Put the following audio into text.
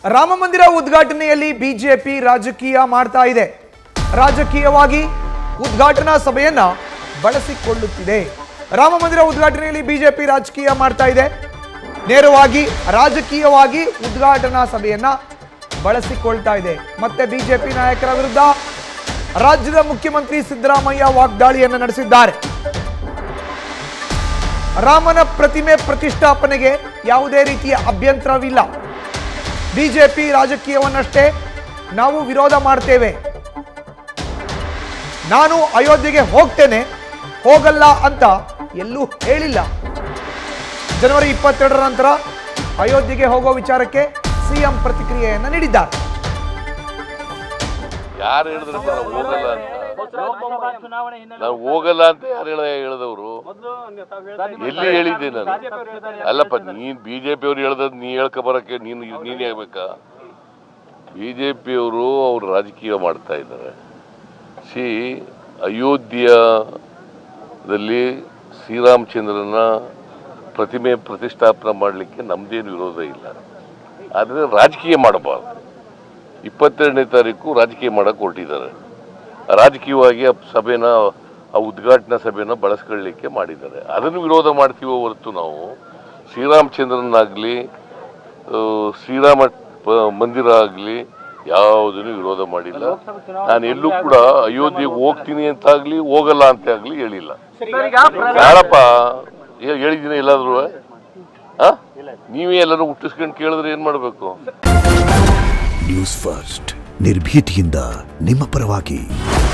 ರಾಮ ಮಂದಿರ ಉದ್ಘಾಟನೆಯಲ್ಲಿ ಬಿಜೆಪಿ ರಾಜಕೀಯ ಮಾಡ್ತಾ ಇದೆ ರಾಜಕೀಯವಾಗಿ ಉದ್ಘಾಟನಾ ಸಭೆಯನ್ನ ಬಳಸಿಕೊಳ್ಳುತ್ತಿದೆ ರಾಮ ಮಂದಿರ ಉದ್ಘಾಟನೆಯಲ್ಲಿ ಬಿಜೆಪಿ ರಾಜಕೀಯ ಮಾಡ್ತಾ ಇದೆ ನೇರವಾಗಿ ರಾಜಕೀಯವಾಗಿ ಉದ್ಘಾಟನಾ ಸಭೆಯನ್ನ ಬಳಸಿಕೊಳ್ತಾ ಇದೆ ಮತ್ತೆ ಬಿಜೆಪಿ ನಾಯಕರ ವಿರುದ್ಧ ರಾಜ್ಯದ ಮುಖ್ಯಮಂತ್ರಿ ಸಿದ್ದರಾಮಯ್ಯ ವಾಗ್ದಾಳಿಯನ್ನು ನಡೆಸಿದ್ದಾರೆ ರಾಮನ ಪ್ರತಿಮೆ ಪ್ರತಿಷ್ಠಾಪನೆಗೆ ಯಾವುದೇ ರೀತಿಯ ಅಭ್ಯಂತರವಿಲ್ಲ ಬಿಜೆಪಿ ರಾಜಕೀಯವನ್ನಷ್ಟೇ ನಾವು ವಿರೋಧ ಮಾಡ್ತೇವೆ ನಾನು ಅಯೋಧ್ಯೆಗೆ ಹೋಗ್ತೇನೆ ಹೋಗಲ್ಲ ಅಂತ ಎಲ್ಲೂ ಹೇಳಿಲ್ಲ ಜನವರಿ ಇಪ್ಪತ್ತೆರಡರ ನಂತರ ಅಯೋಧ್ಯೆಗೆ ಹೋಗೋ ವಿಚಾರಕ್ಕೆ ಸಿಎಂ ಪ್ರತಿಕ್ರಿಯೆಯನ್ನು ನೀಡಿದ್ದಾರೆ ಯಾರು ಹೇಳಿದ್ರೆ ನಾವು ಹೋಗಲ್ಲ ಅಂತ ಲೋಕಸಭಾ ಚುನಾವಣೆ ಹಿನ್ನೆಲೆ ನಾವು ಹೋಗಲ್ಲ ಅಂತ ಯಾರು ಹೇಳ ಹೇಳಿದವರು ಎಲ್ಲಿ ಹೇಳಿದ್ದೆ ನಾನು ಅಲ್ಲಪ್ಪ ನೀನ್ ಬಿಜೆಪಿ ಅವ್ರು ಹೇಳ್ದದ್ ನೀ ಹೇಳ್ಕೊ ಬರಕ್ಕೆ ನೀನು ನೀನೇ ಹೇಳ್ಬೇಕಾ ಬಿಜೆಪಿಯವರು ಅವ್ರು ರಾಜಕೀಯ ಮಾಡ್ತಾ ಇದ್ದಾರೆ ಸಿ ಅಯೋಧ್ಯದಲ್ಲಿ ಶ್ರೀರಾಮಚಂದ್ರನ ಪ್ರತಿಮೆ ಪ್ರತಿಷ್ಠಾಪನೆ ಮಾಡಲಿಕ್ಕೆ ನಮ್ದೇನು ವಿರೋಧ ಇಲ್ಲ ಆದರೆ ರಾಜಕೀಯ ಮಾಡಬಾರ್ದು ಇಪ್ಪತ್ತೆರಡನೇ ತಾರೀಕು ರಾಜಕೀಯ ಮಾಡಕ್ಕೆ ಹೊರಟಿದ್ದಾರೆ ರಾಜಕೀಯವಾಗಿ ಆ ಸಭೆನ ಆ ಉದ್ಘಾಟನಾ ಸಭೆನ ಬಳಸ್ಕೊಳ್ಳಿಕ್ಕೆ ಮಾಡಿದ್ದಾರೆ ಅದನ್ನು ವಿರೋಧ ಮಾಡ್ತೀವೋ ಹೊರತು ನಾವು ಶ್ರೀರಾಮಚಂದ್ರನಾಗಲಿ ಶ್ರೀರಾಮ ಪ- ಮಂದಿರ ಆಗಲಿ ಯಾವುದನ್ನು ವಿರೋಧ ಮಾಡಿಲ್ಲ ನಾನು ಎಲ್ಲೂ ಕೂಡ ಅಯೋಧ್ಯೆಗೆ ಹೋಗ್ತೀನಿ ಅಂತಾಗ್ಲಿ ಹೋಗಲ್ಲ ಅಂತ ಆಗ್ಲಿ ಹೇಳಿಲ್ಲ ಯಾರಪ್ಪ ಹೇ- ಹೇಳಿದ್ದೀನಿ ಎಲ್ಲಾದ್ರೂ ಆ ನೀವೇ ಎಲ್ಲರೂ ಹುಟ್ಟಿಸ್ಕೊಂಡು ಕೇಳಿದ್ರೆ ಏನ್ ಮಾಡ್ಬೇಕು ನ್ಯೂಸ್ ಫಸ್ಟ್ ನಿರ್ಭೀತಿಯಿಂದ ನಿಮ್ಮ ಪರವಾಗಿ